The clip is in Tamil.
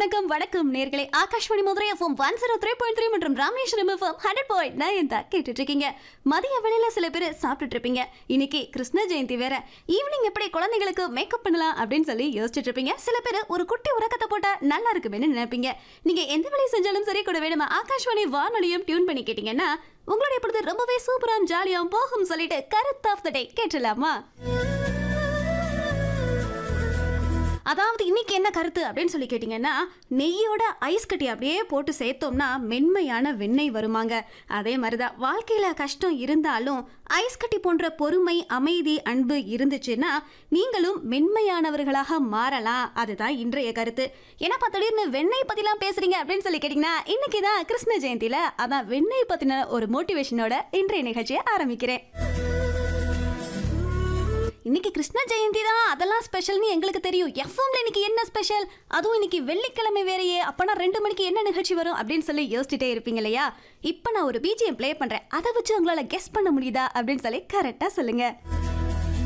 வணக்கம் வணக்கம் நேர்களே Akashvani Madurai FM one zero three point three மற்றும் Rameswaram FM hundred point nine தான் கேட்டுட்டு இருக்கீங்க மதிய வேளையில சில பேர் சாப்பிட்டுட்டு இருப்பீங்க இன்னைக்கு கிருஷ்ண ஜெயந்தி வேற ஈவினிங் எப்படி குழந்தைங்களுக்கு மேக்கப் பண்ணலாம் அப்படின்னு சொல்லி யோசிச்சுட்டு இருப்பீங்க சில பேர் ஒரு குட்டி உறக்கத்தை போட்டா நல்லா இருக்குமேன்னு நினைப்பீங்க நீங்க எந்த வேலையை செஞ்சாலும் சரி கூட வேணுமா ஆகாஷ்வாணி வானொலியும் டியூன் பண்ணி கேட்டீங்கன்னா உங்களுடைய பொழுது ரொம்பவே சூப்பராம் ஜாலியாம் போகும் சொல்லிட்டு கருத்து ஆஃப் த டே கேட்டலாமா அதாவது இன்னைக்கு என்ன கருத்து அப்படின்னு சொல்லி கேட்டிங்கன்னா நெய்யோட ஐஸ் கட்டி அப்படியே போட்டு சேர்த்தோம்னா மென்மையான வெண்ணெய் வருமாங்க அதே மாதிரி தான் வாழ்க்கையில் கஷ்டம் இருந்தாலும் ஐஸ் கட்டி போன்ற பொறுமை அமைதி அன்பு இருந்துச்சுன்னா நீங்களும் மென்மையானவர்களாக மாறலாம் அதுதான் இன்றைய கருத்து ஏன்னா திடீர்னு வெண்ணெய் பற்றிலாம் பேசுறீங்க அப்படின்னு சொல்லி கேட்டிங்கன்னா இன்னைக்கு தான் கிருஷ்ண ஜெயந்தியில் அதான் வெண்ணெய் பற்றின ஒரு மோட்டிவேஷனோட இன்றைய நிகழ்ச்சியை ஆரம்பிக்கிறேன் இன்னைக்கு கிருஷ்ண ஜெயந்தி தான் அதெல்லாம் ஸ்பெஷல்னு எங்களுக்கு தெரியும் எஃப்எம்ல இன்னைக்கு என்ன ஸ்பெஷல் அதுவும் இன்னைக்கு வெள்ளிக்கிழமை வேறையே அப்பனா ரெண்டு மணிக்கு என்ன நிகழ்ச்சி வரும் அப்படின்னு சொல்லி யோசிச்சுட்டே இருப்பீங்க இல்லையா இப்போ நான் ஒரு பிஜிஎம் ப்ளே பண்றேன் அதை வச்சு உங்களால கெஸ் பண்ண முடியுதா அப்படின்னு சொல்லி கரெக்டா சொல்லுங்க